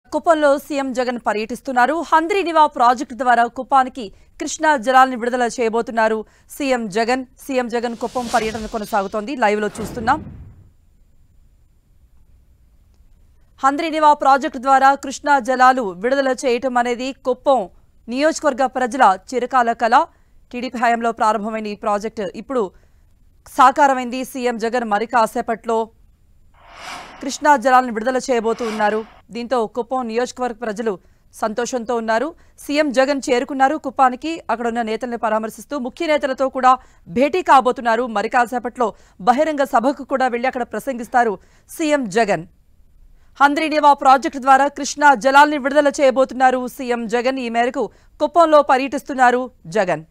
కుప్పంలో సీఎం జగన్ పర్యటిస్తున్నారు హంద్రీనివా ప్రాజెక్టు ద్వారా కుప్పానికి కృష్ణా జలాలను విడుదల చేయబోతున్నారు సీఎం జగన్ సీఎం జగన్ కుప్పం పర్యటన కొనసాగుతోంది లైవ్ లో చూస్తున్నాం హంద్రీనివా ప్రాజెక్టు ద్వారా కృష్ణా జలాలు విడుదల చేయటం అనేది కుప్పం నియోజకవర్గ ప్రజల చిరకాల కళ టీడీపీ హయాంలో ప్రారంభమైన ఈ ప్రాజెక్టు ఇప్పుడు సాకారమైంది సీఎం జగన్ మరి కాసేపట్లో కృష్ణా జలాలను విడుదల చేయబోతూ ఉన్నారు దీంతో కుప్పం నియోజకవర్గ ప్రజలు సంతోషంతో ఉన్నారు సీఎం జగన్ చేరుకున్నారు కుప్పానికి అక్కడ ఉన్న నేతల్ని పరామర్శిస్తూ ముఖ్య నేతలతో కూడా భేటీ కాబోతున్నారు మరి కాసేపట్లో బహిరంగ సభకు కూడా వెళ్లి అక్కడ ప్రసంగిస్తారు సీఎం జగన్ హంద్రీనివా ప్రాజెక్టు ద్వారా కృష్ణా జలాల్ని విడుదల చేయబోతున్నారు సీఎం జగన్ ఈ మేరకు కుప్పంలో పర్యటిస్తున్నారు జగన్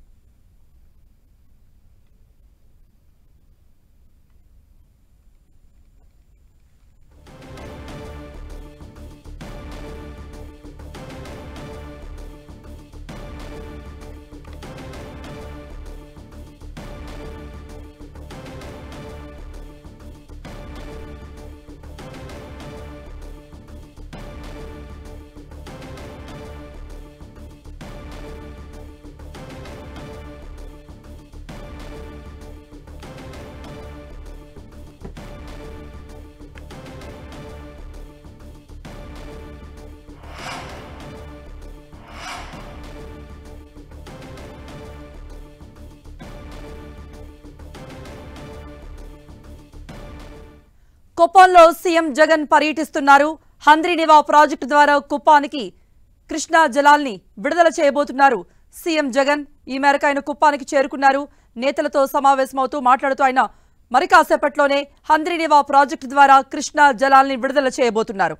కుప్పంలో సీఎం జగన్ పర్యటిస్తున్నారు హంద్రీనివా ప్రాజెక్టు ద్వారా కుప్పానికి కృష్ణా జలాల్ని విడుదల చేయబోతున్నారు సీఎం జగన్ ఈ మేరకు ఆయన కుప్పానికి చేరుకున్నారు నేతలతో సమావేశమవుతూ మాట్లాడుతూ ఆయన మరి కాసేపట్లోనే హంద్రీనివా ప్రాజెక్టు ద్వారా కృష్ణా జలాల్ని విడుదల చేయబోతున్నారు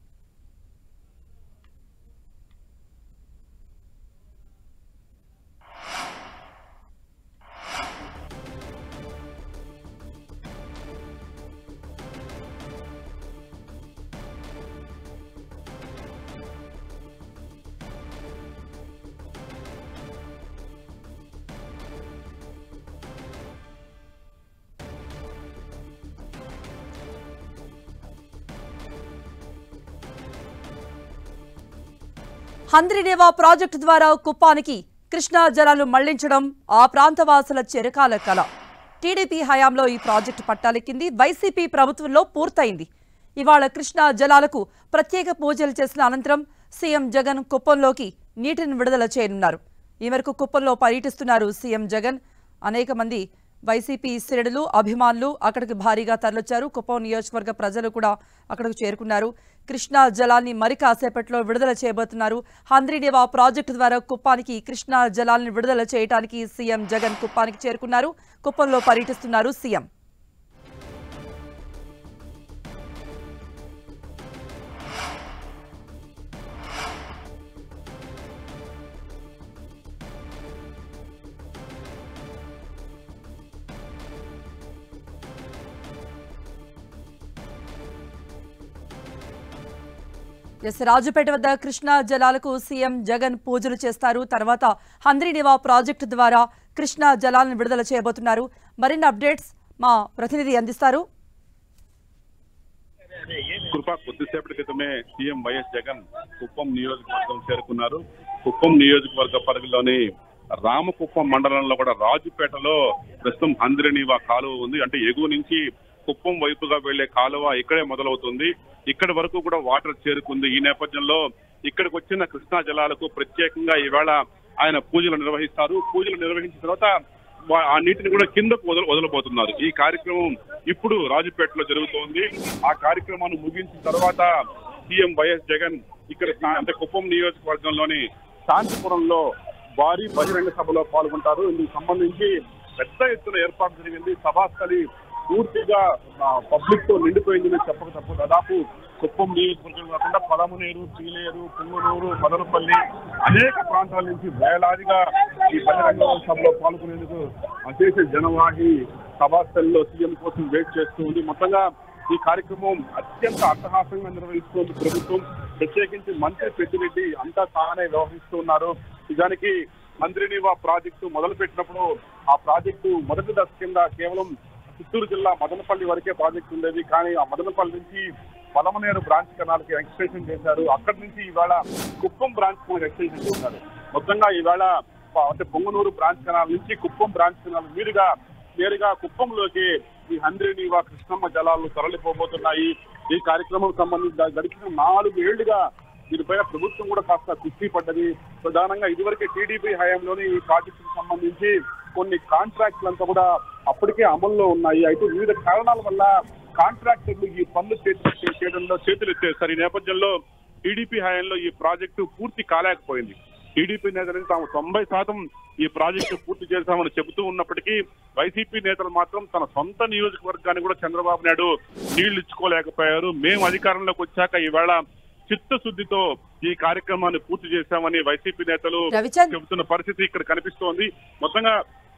హంద్రీనేవా ప్రాజెక్టు ద్వారా కుప్పానికి కృష్ణా జలాలు మళ్లించడం ఆ ప్రాంతవాసుల చిరకాల కళ టీడీపీ హయాంలో ఈ ప్రాజెక్టు పట్టాలెక్కింది వైసీపీ ప్రభుత్వంలో పూర్తయింది ఇవాళ కృష్ణా జలాలకు ప్రత్యేక పూజలు చేసిన అనంతరం సీఎం జగన్ కుప్పంలోకి నీటిని విడుదల చేయనున్నారు ఈ మేరకు కుప్పంలో పర్యటిస్తున్నారు సీఎం జగన్ అనేక మంది వైసీపీ శ్రేణులు అభిమానులు అక్కడికి భారీగా తరలొచ్చారు కుప్పం నియోజకవర్గ ప్రజలు కూడా అక్కడికి చేరుకున్నారు కృష్ణా జలాన్ని మరి కాసేపట్లో విడుదల చేయబోతున్నారు హంద్రీనివా ప్రాజెక్టు ద్వారా కుప్పానికి కృష్ణా జలాన్ని విడుదల చేయడానికి సీఎం జగన్ కుప్పానికి చేరుకున్నారు కుప్పంలో పర్యటిస్తున్నారు సీఎం ఎస్ రాజుపేట వద్ద కృష్ణా జలాలకు సీఎం జగన్ పూజలు చేస్తారు తర్వాత హంద్రీనివా ప్రాజెక్టు ద్వారా కృష్ణా జలాలను విడుదల చేయబోతున్నారు మరిన్ని అప్డేట్స్ మా ప్రతినిధి అందిస్తారు కృప కొద్దిసేపటి క్రితమే సీఎం వైఎస్ జగన్ కుప్పం నియోజకవర్గం చేరుకున్నారు కుప్పం నియోజకవర్గ పరిధిలోని రామకుప్పం మండలంలో కూడా రాజుపేటలో ప్రస్తుతం హంద్రినీవా కాలువ ఉంది అంటే ఎగువ నుంచి కుప్పం వైపుగా వెళ్లే కాలువ ఇక్కడే మొదలవుతుంది ఇక్కడి వరకు కూడా వాటర్ చేరుకుంది ఈ నేపథ్యంలో ఇక్కడికి వచ్చిన కృష్ణా జలాలకు ప్రత్యేకంగా ఈవేళ ఆయన పూజలు నిర్వహిస్తారు పూజలు నిర్వహించిన తర్వాత వా- ఆ నీటిని కూడా కిందకు వదల వదలబోతున్నారు ఈ కార్యక్రమం ఇప్పుడు రాజుపేటలో జరుగుతోంది ఆ కార్యక్రమాన్ని ముగించిన తర్వాత సీఎం వైఎస్ జగన్ ఇక్కడ శా- అంటే కుప్పం నియోజకవర్గంలోని శాంతిపురంలో భారీ బహిరంగ సభలో పాల్గొంటారు ఇందుకు సంబంధించి పెద్ద ఎత్తున ఏర్పాటు జరిగింది సభాస్థలి పూర్తిగా పబ్లిక్ తో నిండిపోయిందని చెప్పక తప్పు దాదాపు కుప్పం నియోజకవర్గం కాకుండా పదమునేరు పీలేరు పుంగనూరు మదనపల్లి అనేక ప్రాంతాల నుంచి వేలాదిగా ఈ బహిరంగ సభలో పాల్గొనేందుకు అశేష జనవాహి సభాస్థల్లో సీఎం కోసం వెయిట్ చేస్తూ ఉంది మొత్తంగా ఈ కార్యక్రమం అత్యంత అట్టహాసంగా నిర్వహిస్తోంది ప్రభుత్వం ప్రత్యేకించి మంత్రి పెద్దిరెడ్డి అంతా తానే వ్యవహరిస్తున్నారు నిజానికి మంత్రినివా ప్రాజెక్టు మొదలు పెట్టినప్పుడు ఆ ప్రాజెక్టు మొదటి దశ కింద కేవలం చిత్తూరు జిల్లా మదనపల్లి వరకే ప్రాజెక్టు ఉండేది కానీ ఆ మదనపల్లి నుంచి పలమనేరు బ్రాంచ్ కెనాల్ కి ఎక్స్టెన్షన్ చేశారు అక్కడి నుంచి ఇవాళ కుప్పం బ్రాంచ్ కు ఎక్స్టెన్షన్ చేశారు మొత్తంగా ఇవాళ ప- అంటే పొంగనూరు బ్రాంచ్ కెనాల్ నుంచి కుప్పం బ్రాంచ్ కెనాల్ మీదుగా నేరుగా కుప్పంలోకి ఈ హంద్రీనీవా కృష్ణమ్మ జలాలు తరలిపోబోతున్నాయి ఈ కార్యక్రమం సంబంధించి గడిచిన నాలుగు ఏళ్లుగా దీనిపైన ప్రభుత్వం కూడా కాస్త కుస్తీ పడ్డది ప్రధానంగా ఇదివరకే టీడీపీ హయాంలోని ఈ ప్రాజెక్టుకు సంబంధించి కొన్ని కాంట్రాక్టులంతా కూడా అప్పటికే అమల్లో ఉన్నాయి అయితే వివిధ కారణాల వల్ల కాంట్రాక్టర్లు ఈ పనులు చేతి చేయడంలో చేతులు ఎత్తేస్తారు ఈ నేపథ్యంలో టీడీపీ హయాంలో ఈ ప్రాజెక్టు పూర్తి కాలేకపోయింది టీడీపీ నేతలు తాము తొంభై శాతం ఈ ప్రాజెక్టు పూర్తి చేశామని చెబుతూ ఉన్నప్పటికీ వైసీపీ నేతలు మాత్రం తన సొంత నియోజకవర్గాన్ని కూడా చంద్రబాబు నాయుడు నీళ్లు ఇచ్చుకోలేకపోయారు మేము అధికారంలోకి వచ్చాక ఈవేళ చిత్తశుద్ధితో ఈ కార్యక్రమాన్ని పూర్తి చేశామని వైసీపీ నేతలు రవిచంద్ చెబుతున్న పరిస్థితి ఇక్కడ కనిపిస్తోంది మొత్తంగా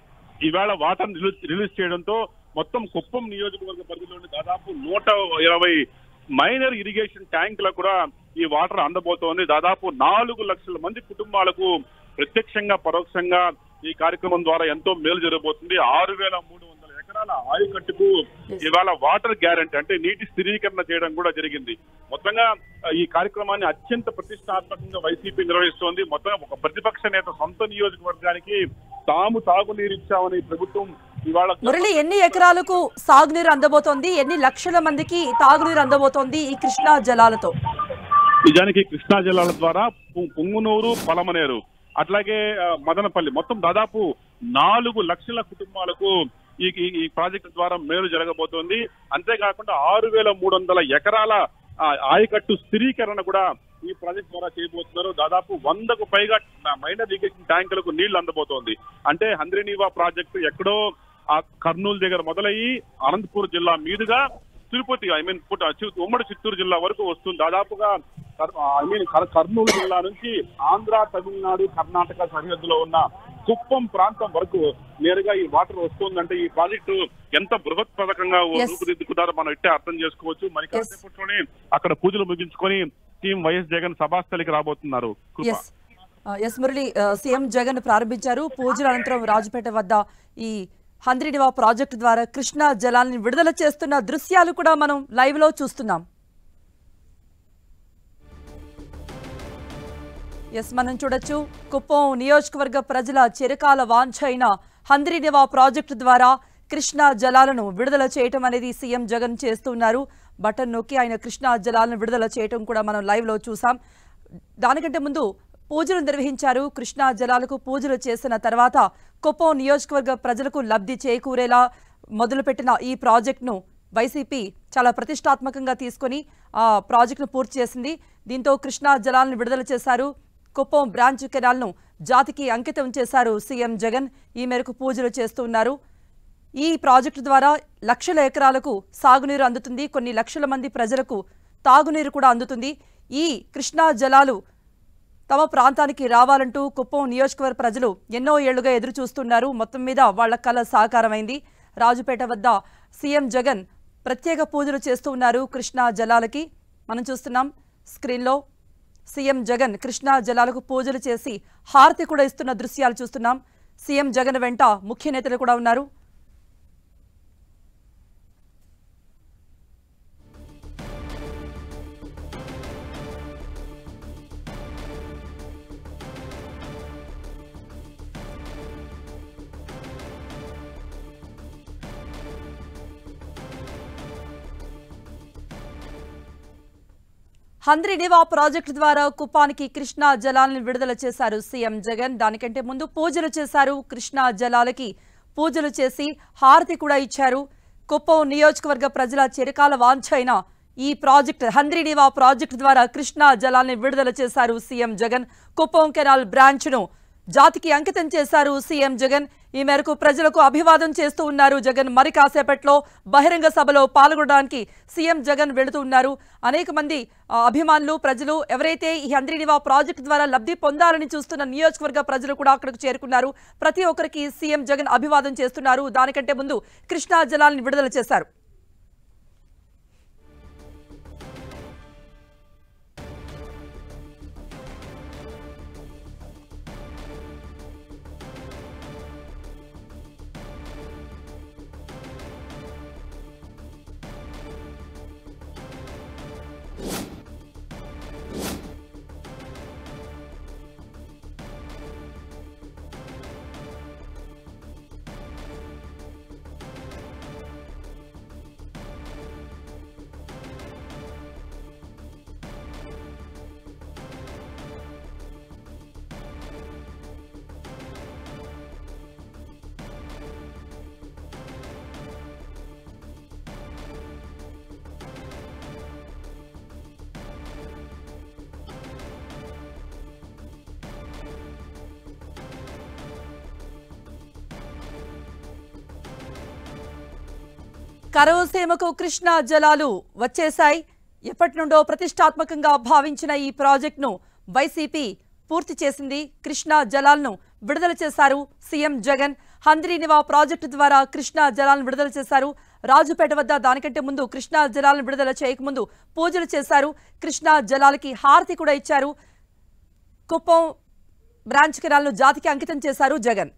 ఈవేళ వాటర్ రిలీజ్ రిలీజ్ చేయడంతో మొత్తం కుప్పం నియోజకవర్గ పరిధిలోని దాదాపు నూట ఇరవై మైనర్ ఇరిగేషన్ ట్యాంకులకు కూడా ఈ వాటర్ అందబోతోంది దాదాపు నాలుగు లక్షల మంది కుటుంబాలకు ప్రత్యక్షంగా పరోక్షంగా ఈ కార్యక్రమం ద్వారా ఎంతో మేలు జరగబోతుంది ఆరు వేల మూడు వందల ఎకరాల ఆయకట్టుకు ఇవాళ వాటర్ గ్యారంటీ అంటే నీటి స్థిరీకరణ చేయడం కూడా జరిగింది మొత్తంగా ఆ, ఈ కార్యక్రమాన్ని అత్యంత ప్రతిష్టాత్మకంగా వైసీపీ నిర్వహిస్తోంది మొత్తం ఒక ప్రతిపక్ష నేత సొంత నియోజకవర్గానికి తాము తాగునీరు ఇచ్చామని ప్రభుత్వం ఇవాళ మురళి ఎన్ని ఎకరాలకు సాగునీరు అందబోతోంది ఎన్ని లక్షల మందికి తాగునీరు అందబోతోంది ఈ కృష్ణా జలాలతో నిజానికి కృష్ణా జిల్లాల ద్వారా పు- పుంగునూరు పలమనేరు అట్లాగే ఆ, మదనపల్లి మొత్తం దాదాపు నాలుగు లక్షల కుటుంబాలకు ఈ ఈ- ఈ ప్రాజెక్టు ద్వారా మేలు జరగబోతోంది అంతేకాకుండా ఆరు వేల మూడు వందల ఎకరాల ఆ, ఆయకట్టు స్థిరీకరణ కూడా ఈ ప్రాజెక్ట్ ద్వారా చేయబోతున్నారు దాదాపు వందకు పైగా మైనర్ ఇరిగేషన్ ట్యాంకులకు నీళ్లు అందబోతోంది అంటే హంద్రినీవా ప్రాజెక్టు ఎక్కడో ఆ కర్నూలు దగ్గర మొదలయ్యి అనంతపూర్ జిల్లా మీదుగా తిరుపతి ఐ మీన్ ఉమ్మడి చిత్తూరు జిల్లా వరకు వస్తుంది దాదాపుగా ఐ మీన్ కర్నూలు జిల్లా నుంచి ఆంధ్ర తమిళనాడు కర్ణాటక సరిహద్దులో ఉన్న కుప్పం ప్రాంతం వరకు నేరుగా ఈ వాటర్ వస్తుందంటే ఈ ప్రాజెక్టు ఎంత బృహత్ పథకంగా Yes. రూపుదిద్దుకున్నారో మనం ఇట్టే అర్థం చేసుకోవచ్చు మరి కాసేపట్లోనే అక్కడ పూజలు ముగించుకొని టీం వైఎస్ జగన్ సభాస్థలికి రాబోతున్నారు కృప ఎస్ ఎస్ మురళి ఆ, సీఎం జగన్ ప్రారంభించారు పూజల అనంతరం రాజుపేట వద్ద ఈ హంద్రినివా ప్రాజెక్టు ద్వారా కృష్ణా జలాన్ని విడుదల చేస్తున్న దృశ్యాలు కూడా మనం లైవ్ లో చూస్తున్నాం ఎస్ మనం చూడొచ్చు కుప్పం నియోజకవర్గ ప్రజల చిరకాల వాంఛ అయిన హంద్రినివా ప్రాజెక్టు ద్వారా కృష్ణా జలాలను విడుదల చేయటం అనేది సీఎం జగన్ చేస్తున్నారు బటన్ నొక్కి ఆయన కృష్ణా జలాలను విడుదల చేయటం కూడా మనం లైవ్ లో చూసాం దానికంటే ముందు పూజలు నిర్వహించారు కృష్ణా జలాలకు పూజలు చేసిన తర్వాత కుప్పం నియోజకవర్గ ప్రజలకు లబ్ధి చేకూరేలా మొదలుపెట్టిన ఈ ప్రాజెక్టును వైసీపీ చాలా ప్రతిష్టాత్మకంగా తీసుకొని ఆ ప్రాజెక్టును పూర్తి చేసింది దీంతో కృష్ణా జలాలను విడుదల చేశారు కుప్పం బ్రాంచ్ కెనాల్ను జాతికి అంకితం చేశారు సీఎం జగన్ ఈ మేరకు పూజలు చేస్తూ ఉన్నారు ఈ ప్రాజెక్టు ద్వారా లక్షల ఎకరాలకు సాగునీరు అందుతుంది కొన్ని లక్షల మంది ప్రజలకు తాగునీరు కూడా అందుతుంది ఈ కృష్ణా జలాలు తమ ప్రాంతానికి రావాలంటూ కుప్పం నియోజకవర్గ ప్రజలు ఎన్నో ఏళ్లుగా ఎదురు చూస్తున్నారు మొత్తం మీద వాళ్ల కల సాకారమైంది రాజుపేట వద్ద సీఎం జగన్ ప్రత్యేక పూజలు చేస్తూ ఉన్నారు కృష్ణా జలాలకి మనం చూస్తున్నాం స్క్రీన్లో సీఎం జగన్ కృష్ణా జలాలకు పూజలు చేసి హారతి కూడా ఇస్తున్న దృశ్యాలు చూస్తున్నాం సీఎం జగన్ వెంట ముఖ్య నేతలు కూడా ఉన్నారు హంద్రినివా ప్రాజెక్టు ద్వారా కుప్పానికి కృష్ణా జలాలను విడుదల చేశారు సీఎం జగన్ దానికంటే ముందు పూజలు చేశారు కృష్ణా జలాలకి పూజలు చేసి హారతి కూడా ఇచ్చారు కుప్పం నియోజకవర్గ ప్రజల చిరకాల వాంఛ అయిన ఈ ప్రాజెక్ట్ హంద్రినివా ప్రాజెక్టు ద్వారా కృష్ణా జలాల్ని విడుదల చేశారు సీఎం జగన్ కుప్పం కెనాల్ బ్రాంచ్ను జాతికి అంకితం చేశారు సీఎం జగన్ ఈ మేరకు ప్రజలకు అభివాదం చేస్తూ ఉన్నారు జగన్ మరి కాసేపట్లో బహిరంగ సభలో పాల్గొనడానికి సీఎం జగన్ వెళుతూ ఉన్నారు అనేక మంది ఆ, అభిమానులు ప్రజలు ఎవరైతే ఈ హంద్రినివా ప్రాజెక్టు ద్వారా లబ్ధి పొందాలని చూస్తున్న నియోజకవర్గ ప్రజలు కూడా అక్కడికి చేరుకున్నారు ప్రతి ఒక్కరికి సీఎం జగన్ అభివాదం చేస్తున్నారు దానికంటే ముందు కృష్ణా జలాలను విడుదల చేశారు కరవసీమకు కృష్ణా జలాలు వచ్చేశాయి ఎప్పటి నుండో ప్రతిష్టాత్మకంగా భావించిన ఈ ప్రాజెక్టును వైసీపీ పూర్తి చేసింది కృష్ణా జలాలను విడుదల చేశారు సీఎం జగన్ హంద్రీనివా ప్రాజెక్టు ద్వారా కృష్ణా జలాలను విడుదల చేశారు రాజుపేట వద్ద దానికంటే ముందు కృష్ణా జలాలను విడుదల చేయకముందు పూజలు చేశారు కృష్ణా జలాలకి హారతి కూడా ఇచ్చారు కుప్పం బ్రాంచ్ కెనాల్ను జాతికి అంకితం చేశారు జగన్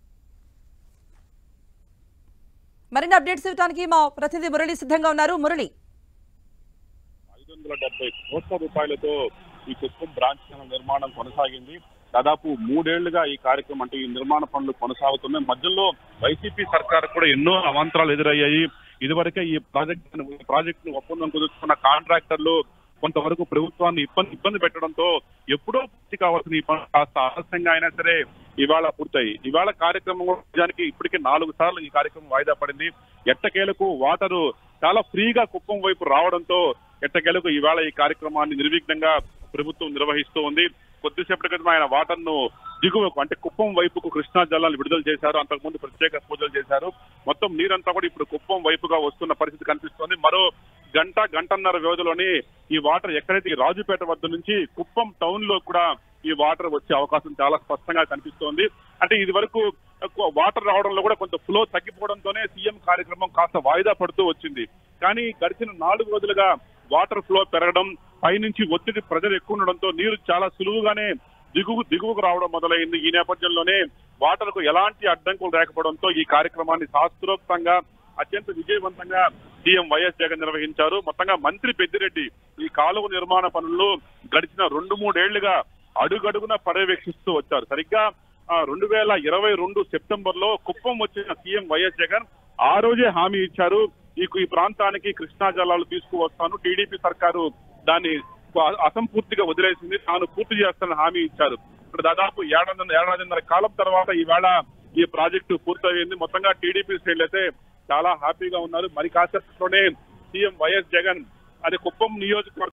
మరిన్ని అప్డేట్స్ ఇవ్వడానికి మా ప్రతినిధి మురళి సిద్ధంగా ఉన్నారు మురళి ఐదు వందల డెబ్బై కోట్ల రూపాయలతో ఈ కుప్పం బ్రాంచ్ ఛానల్ నిర్మాణం కొనసాగింది దాదాపు మూడేళ్లుగా ఈ కార్యక్రమం అంటే ఈ నిర్మాణ పనులు కొనసాగుతున్నాయి మధ్యలో వైసీపీ సర్కార్ కూడా ఎన్నో అవాంతరాలు ఎదురయ్యాయి ఇదివరకే ఈ ప్రాజెక్ట్ ప్రాజెక్ట్ ను ఒప్పందం కుదుర్చుకున్న కాంట్రాక్టర్లు కొంతవరకు ప్రభుత్వాన్ని ఇబ్బంది ఇబ్బంది పెట్టడంతో ఎప్పుడో పూర్తి కావాల్సిన ఈ పనులు కాస్త ఆలస్యంగా అయినా సరే ఇవాళ పూర్తయి ఇవాళ కార్యక్రమం కూడా నిజానికి ఇప్పటికే నాలుగు సార్లు ఈ కార్యక్రమం వాయిదా పడింది ఎట్టకేలకు వాటరు చాలా ఫ్రీగా కుప్పం వైపు రావడంతో ఎట్టకేలకు ఇవాళ ఈ కార్యక్రమాన్ని నిర్విఘ్నంగా ప్రభుత్వం నిర్వహిస్తూ ఉంది కొద్దిసేపటి క్రితం ఆయన వాటర్ ను దిగువకు అంటే కుప్పం వైపుకు కృష్ణా జలాలు విడుదల చేశారు అంతకుముందు ప్రత్యేక పూజలు చేశారు మొత్తం నీరంతా కూడా ఇప్పుడు కుప్పం వైపుగా వస్తున్న పరిస్థితి కనిపిస్తోంది మరో గంట గంటన్నర వ్యవధిలోనే ఈ వాటర్ ఎక్కడైతే ఈ రాజుపేట వద్ద నుంచి కుప్పం టౌన్ లో కూడా ఈ వాటర్ వచ్చే అవకాశం చాలా స్పష్టంగా కనిపిస్తోంది అంటే ఇది వరకు వాటర్ రావడంలో కూడా కొంత ఫ్లో తగ్గిపోవడంతోనే సీఎం కార్యక్రమం కాస్త వాయిదా పడుతూ వచ్చింది కానీ గడిచిన నాలుగు రోజులుగా వాటర్ ఫ్లో పెరగడం పైనుంచి ఒత్తిడి ప్రజలు ఎక్కువ ఉండడంతో నీరు చాలా సులువుగానే దిగువ దిగువకు రావడం మొదలైంది ఈ నేపథ్యంలోనే వాటర్ కు ఎలాంటి అడ్డంకులు లేకపోవడంతో ఈ కార్యక్రమాన్ని శాస్త్రోక్తంగా అత్యంత విజయవంతంగా సీఎం వైఎస్ జగన్ నిర్వహించారు మొత్తంగా మంత్రి పెద్దిరెడ్డి ఈ కాలువ నిర్మాణ పనుల్లో గడిచిన రెండు మూడేళ్లుగా అడుగడుగున పర్యవేక్షిస్తూ వచ్చారు సరిగ్గా రెండు వేల ఇరవై రెండు సెప్టెంబర్ లో కుప్పం వచ్చిన సీఎం వైఎస్ జగన్ ఆ రోజే హామీ ఇచ్చారు ఈ ఈ ప్రాంతానికి కృష్ణా జలాలు తీసుకువస్తాను టీడీపీ సర్కారు దాన్ని అసంపూర్తిగా వదిలేసింది తాను పూర్తి చేస్తానని హామీ ఇచ్చారు ఇప్పుడు దాదాపు ఏడాది ఏడాదిన్నర కాలం తర్వాత ఈవేళ ఈ ప్రాజెక్టు పూర్తయింది మొత్తంగా టీడీపీ శ్రేణులు అయితే చాలా హ్యాపీగా ఉన్నారు మరి కాసేపట్లోనే సీఎం వైఎస్ జగన్ అది కుప్పం నియోజకవర్గం